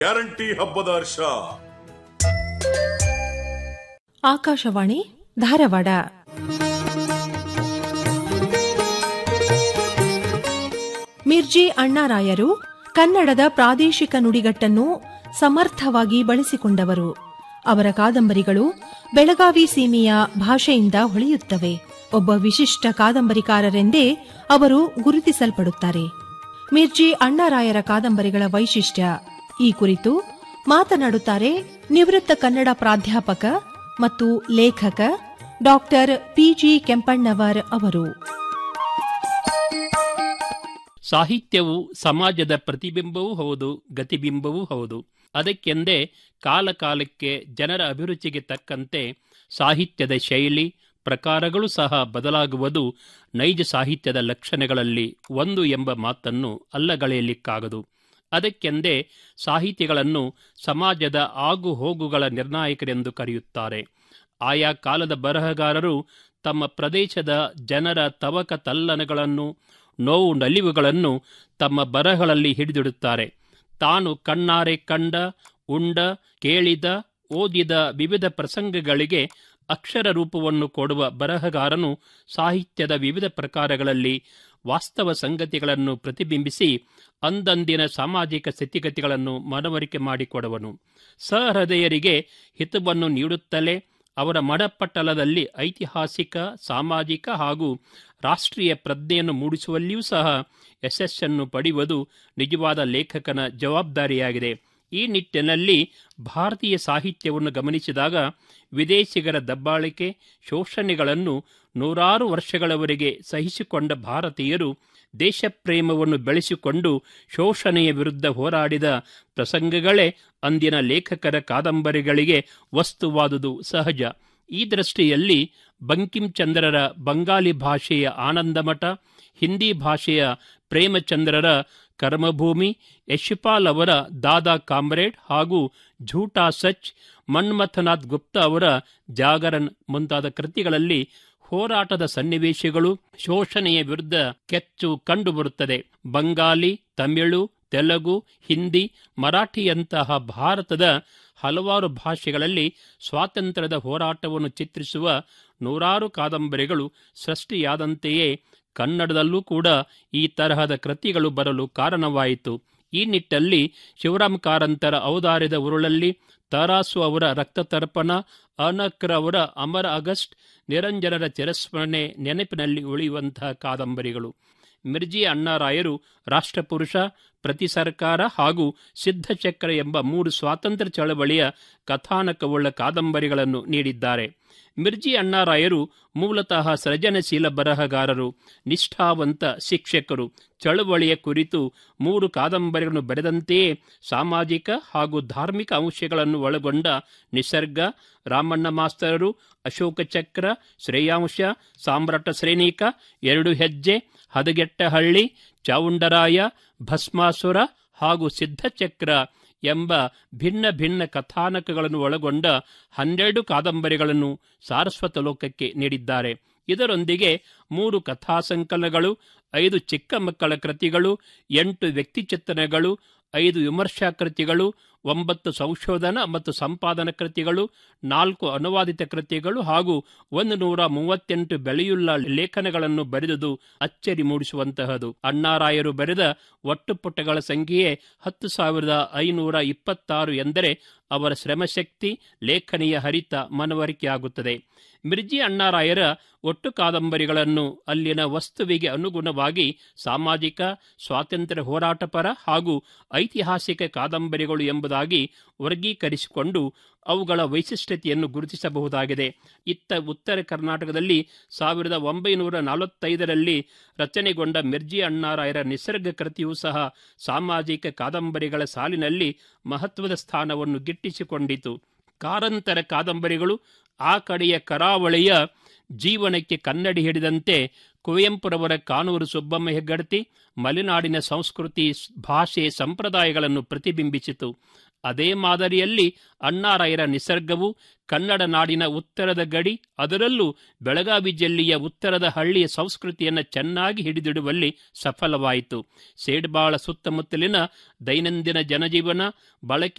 guarantee ಹಬ್ಬದ ಹರ್ಷ ಆಕಾಶವಾಣಿ ಧಾರವಾಡ ಮಿರ್ಜಿ ಅಣ್ಣಾರಾಯರು ಕನ್ನಡದ ಪ್ರಾದೇಶಿಕ ನುಡಿಗಟ್ಟನ್ನು ಸಮರ್ಥವಾಗಿ ಬಳಸಿಕೊಂಡವರು ಅವರ ಕಾದಂಬರಿಗಳು ಬೆಳಗಾವಿ ಸೀಮೆಯ ಭಾಷೆಯಿಂದ ಹೊಳೆಯುತ್ತವೆ ಒಬ್ಬ ವಿಶಿಷ್ಟ ಕಾದಂಬರಿಕಾರರೆಂದೇ ಅವರು ಗುರುತಿಸಲ್ಪಡುತ್ತಾರೆ ಮಿರ್ಜಿ ಅಣ್ಣಾರಾಯರ ಕಾದಂಬರಿಗಳ ವೈಶಿಷ್ಟ್ಯ ಈ ಕುರಿತು ಮಾತನಾಡುತ್ತಾರೆ ನಿವೃತ್ತ ಕನ್ನಡ ಪ್ರಾಧ್ಯಾಪಕ ಮತ್ತು ಲೇಖಕ ಡಾಕ್ಟರ್ ಪಿಜಿ ಕೆಂಪಣ್ಣವರ್ ಅವರು ಸಾಹಿತ್ಯವು ಸಮಾಜದ ಪ್ರತಿಬಿಂಬವೂ ಹೌದು ಗತಿಬಿಂಬವೂ ಹೌದು ಅದಕ್ಕೆಂದೇ ಕಾಲಕಾಲಕ್ಕೆ ಜನರ ಅಭಿರುಚಿಗೆ ತಕ್ಕಂತೆ ಸಾಹಿತ್ಯದ ಶೈಲಿ ಪ್ರಕಾರಗಳು ಸಹ ಬದಲಾಗುವುದು ನೈಜ ಸಾಹಿತ್ಯದ ಲಕ್ಷಣಗಳಲ್ಲಿ ಒಂದು ಎಂಬ ಮಾತನ್ನು ಅಲ್ಲಗಳೆಯಲಿಕ್ಕಾಗದು ಅದಕ್ಕೆಂದೇ ಸಾಹಿತಿಗಳನ್ನು ಸಮಾಜದ ಆಗು ಹೋಗುಗಳ ನಿರ್ಣಾಯಕರೆಂದು ಕರೆಯುತ್ತಾರೆ ಆಯಾ ಕಾಲದ ಬರಹಗಾರರು ತಮ್ಮ ಪ್ರದೇಶದ ಜನರ ತವಕ ತಲ್ಲನಗಳನ್ನು ನೋವು ನಲಿವುಗಳನ್ನು ತಮ್ಮ ಬರಹಗಳಲ್ಲಿ ಹಿಡಿದಿಡುತ್ತಾರೆ ತಾನು ಕಣ್ಣಾರೆ ಕಂಡ ಉಂಡ ಕೇಳಿದ ಓದಿದ ವಿವಿಧ ಪ್ರಸಂಗಗಳಿಗೆ ಅಕ್ಷರ ರೂಪವನ್ನು ಕೊಡುವ ಬರಹಗಾರನು ಸಾಹಿತ್ಯದ ವಿವಿಧ ಪ್ರಕಾರಗಳಲ್ಲಿ ವಾಸ್ತವ ಸಂಗತಿಗಳನ್ನು ಪ್ರತಿಬಿಂಬಿಸಿ ಅಂದಂದಿನ ಸಾಮಾಜಿಕ ಸ್ಥಿತಿಗತಿಗಳನ್ನು ಮನವರಿಕೆ ಮಾಡಿಕೊಡುವನು ಸಹೃದಯರಿಗೆ ಹಿತವನ್ನು ನೀಡುತ್ತಲೇ ಅವರ ಮಡಪಟ್ಟಲದಲ್ಲಿ ಐತಿಹಾಸಿಕ ಸಾಮಾಜಿಕ ಹಾಗೂ ರಾಷ್ಟ್ರೀಯ ಪ್ರಜ್ಞೆಯನ್ನು ಮೂಡಿಸುವಲ್ಲಿಯೂ ಸಹ ಯಶಸ್ಸನ್ನು ಪಡೆಯುವುದು ನಿಜವಾದ ಲೇಖಕನ ಜವಾಬ್ದಾರಿಯಾಗಿದೆ ಈ ನಿಟ್ಟಿನಲ್ಲಿ ಭಾರತೀಯ ಸಾಹಿತ್ಯವನ್ನು ಗಮನಿಸಿದಾಗ ವಿದೇಶಿಗರ ದಬ್ಬಾಳಿಕೆ ಶೋಷಣೆಗಳನ್ನು ನೂರಾರು ವರ್ಷಗಳವರೆಗೆ ಸಹಿಸಿಕೊಂಡ ಭಾರತೀಯರು ದೇಶಪ್ರೇಮವನ್ನು ಬೆಳೆಸಿಕೊಂಡು ಶೋಷಣೆಯ ವಿರುದ್ಧ ಹೋರಾಡಿದ ಪ್ರಸಂಗಗಳೇ ಅಂದಿನ ಲೇಖಕರ ಕಾದಂಬರಿಗಳಿಗೆ ವಸ್ತುವಾದುದು ಸಹಜ ಈ ದೃಷ್ಟಿಯಲ್ಲಿ ಬಂಕಿಂಚಂದ್ರರ ಬಂಗಾಲಿ ಭಾಷೆಯ ಆನಂದಮಠ ಹಿಂದಿ ಭಾಷೆಯ ಪ್ರೇಮಚಂದ್ರರ ಕರ್ಮಭೂಮಿ ಯಶಪಾಲ್ ಅವರ ದಾದಾ ಕಾಮ್ರೇಡ್ ಹಾಗೂ ಝೂಟಾ ಸಚ್ ಮನ್ಮಥನಾಥ್ ಗುಪ್ತಾ ಅವರ ಜಾಗರನ್ ಮುಂತಾದ ಕೃತಿಗಳಲ್ಲಿ ಹೋರಾಟದ ಸನ್ನಿವೇಶಗಳು ಶೋಷಣೆಯ ವಿರುದ್ಧ ಕೆಚ್ಚು ಕಂಡುಬರುತ್ತದೆ ಬಂಗಾಲಿ ತಮಿಳು ತೆಲುಗು ಹಿಂದಿ ಮರಾಠಿಯಂತಹ ಭಾರತದ ಹಲವಾರು ಭಾಷೆಗಳಲ್ಲಿ ಸ್ವಾತಂತ್ರ್ಯದ ಹೋರಾಟವನ್ನು ಚಿತ್ರಿಸುವ ನೂರಾರು ಕಾದಂಬರಿಗಳು ಸೃಷ್ಟಿಯಾದಂತೆಯೇ ಕನ್ನಡದಲ್ಲೂ ಕೂಡ ಈ ತರಹದ ಕೃತಿಗಳು ಬರಲು ಕಾರಣವಾಯಿತು ಈ ನಿಟ್ಟಲ್ಲಿ ಶಿವರಾಮ್ ಕಾರಂತರ ಔದಾರ್ಯದ ಉರುಳಲ್ಲಿ ತರಾಸು ಅವರ ರಕ್ತತರ್ಪಣ ಅನಕ್ರ ಅವರ ಅಮರ ಆಗಸ್ಟ್ ನಿರಂಜನರ ಚಿರಸ್ಮರಣೆ ನೆನಪಿನಲ್ಲಿ ಉಳಿಯುವಂತಹ ಕಾದಂಬರಿಗಳು ಮಿರ್ಜಿ ಅಣ್ಣಾರಾಯರು ರಾಷ್ಟ್ರಪುರುಷ ಪ್ರತಿ ಸರ್ಕಾರ ಹಾಗೂ ಸಿದ್ಧಚಕ್ರ ಎಂಬ ಮೂರು ಸ್ವಾತಂತ್ರ್ಯ ಚಳವಳಿಯ ಕಥಾನಕವುಳ್ಳ ಕಾದಂಬರಿಗಳನ್ನು ನೀಡಿದ್ದಾರೆ ಮಿರ್ಜಿ ಅಣ್ಣಾರಾಯರು ಮೂಲತಃ ಸೃಜನಶೀಲ ಬರಹಗಾರರು ನಿಷ್ಠಾವಂತ ಶಿಕ್ಷಕರು ಚಳವಳಿಯ ಕುರಿತು ಮೂರು ಕಾದಂಬರಿಗಳನ್ನು ಬರೆದಂತೆಯೇ ಸಾಮಾಜಿಕ ಹಾಗೂ ಧಾರ್ಮಿಕ ಅಂಶಗಳನ್ನು ಒಳಗೊಂಡ ನಿಸರ್ಗ ರಾಮಣ್ಣ ಮಾಸ್ತರರು ಅಶೋಕ ಚಕ್ರ ಶ್ರೇಯಾಂಶ ಸಾಮ್ರಾಟ ಶ್ರೇಣಿಕ ಎರಡು ಹೆಜ್ಜೆ ಹದಗೆಟ್ಟಹಳ್ಳಿ ಚಾವುಂಡರಾಯ ಭಸ್ಮಾಸುರ ಹಾಗೂ ಸಿದ್ಧಚಕ್ರ ಎಂಬ ಭಿನ್ನ ಭಿನ್ನ ಕಥಾನಕಗಳನ್ನು ಒಳಗೊಂಡ ಹನ್ನೆರಡು ಕಾದಂಬರಿಗಳನ್ನು ಸಾರಸ್ವತ ಲೋಕಕ್ಕೆ ನೀಡಿದ್ದಾರೆ ಇದರೊಂದಿಗೆ ಮೂರು ಕಥಾಸಂಕಲನಗಳು ಐದು ಚಿಕ್ಕ ಮಕ್ಕಳ ಕೃತಿಗಳು ಎಂಟು ವ್ಯಕ್ತಿಚಿತ್ರಣಗಳು ಐದು ವಿಮರ್ಶಾ ಕೃತಿಗಳು ಒಂಬತ್ತು ಸಂಶೋಧನಾ ಮತ್ತು ಸಂಪಾದನಾ ಕೃತಿಗಳು ನಾಲ್ಕು ಅನುವಾದಿತ ಕೃತಿಗಳು ಹಾಗೂ ಒಂದು ನೂರ ಮೂವತ್ತೆಂಟು ಬೆಳೆಯುಳ್ಳ ಲೇಖನಗಳನ್ನು ಬರೆದುದು ಅಚ್ಚರಿ ಮೂಡಿಸುವಂತಹದು ಅಣ್ಣಾರಾಯರು ಬರೆದ ಒಟ್ಟು ಪುಟಗಳ ಸಂಖ್ಯೆಯೇ ಹತ್ತು ಸಾವಿರದ ಐನೂರ ಇಪ್ಪತ್ತಾರು ಎಂದರೆ ಅವರ ಶ್ರಮಶಕ್ತಿ ಲೇಖನಿಯ ಹರಿತ ಮನವರಿಕೆಯಾಗುತ್ತದೆ ಮಿರ್ಜಿ ಅಣ್ಣಾರಾಯರ ಒಟ್ಟು ಕಾದಂಬರಿಗಳನ್ನು ಅಲ್ಲಿನ ವಸ್ತುವಿಗೆ ಅನುಗುಣವಾಗಿ ಸಾಮಾಜಿಕ ಸ್ವಾತಂತ್ರ್ಯ ಹೋರಾಟಪರ ಹಾಗೂ ಐತಿಹಾಸಿಕ ಕಾದಂಬರಿಗಳು ಎಂಬುದಾಗಿ ವರ್ಗೀಕರಿಸಿಕೊಂಡು ಅವುಗಳ ವೈಶಿಷ್ಟ್ಯತೆಯನ್ನು ಗುರುತಿಸಬಹುದಾಗಿದೆ ಇತ್ತ ಉತ್ತರ ಕರ್ನಾಟಕದಲ್ಲಿ ಸಾವಿರದ ಒಂಬೈನೂರ ನಲವತ್ತೈದರಲ್ಲಿ ರಚನೆಗೊಂಡ ಮಿರ್ಜಿ ಅಣ್ಣಾರಾಯರ ನಿಸರ್ಗ ಕೃತಿಯೂ ಸಹ ಸಾಮಾಜಿಕ ಕಾದಂಬರಿಗಳ ಸಾಲಿನಲ್ಲಿ ಮಹತ್ವದ ಸ್ಥಾನವನ್ನು ಗಿಟ್ಟಿಸಿಕೊಂಡಿತು ಕಾರಂತರ ಕಾದಂಬರಿಗಳು ಆ ಕಡೆಯ ಕರಾವಳಿಯ ಜೀವನಕ್ಕೆ ಕನ್ನಡಿ ಹಿಡಿದಂತೆ ಕುವೆಂಪುರವರ ಕಾನೂರು ಸುಬ್ಬಮ್ಮ ಹೆಗ್ಗಡತಿ ಮಲೆನಾಡಿನ ಸಂಸ್ಕೃತಿ ಭಾಷೆ ಸಂಪ್ರದಾಯಗಳನ್ನು ಪ್ರತಿಬಿಂಬಿಸಿತು ಅದೇ ಮಾದರಿಯಲ್ಲಿ ಅಣ್ಣಾರಾಯರ ನಿಸರ್ಗವು ಕನ್ನಡ ನಾಡಿನ ಉತ್ತರದ ಗಡಿ ಅದರಲ್ಲೂ ಬೆಳಗಾವಿ ಜಿಲ್ಲೆಯ ಉತ್ತರದ ಹಳ್ಳಿಯ ಸಂಸ್ಕೃತಿಯನ್ನು ಚೆನ್ನಾಗಿ ಹಿಡಿದಿಡುವಲ್ಲಿ ಸಫಲವಾಯಿತು ಸೇಡ್ಬಾಳ ಸುತ್ತಮುತ್ತಲಿನ ದೈನಂದಿನ ಜನಜೀವನ ಬಳಕೆ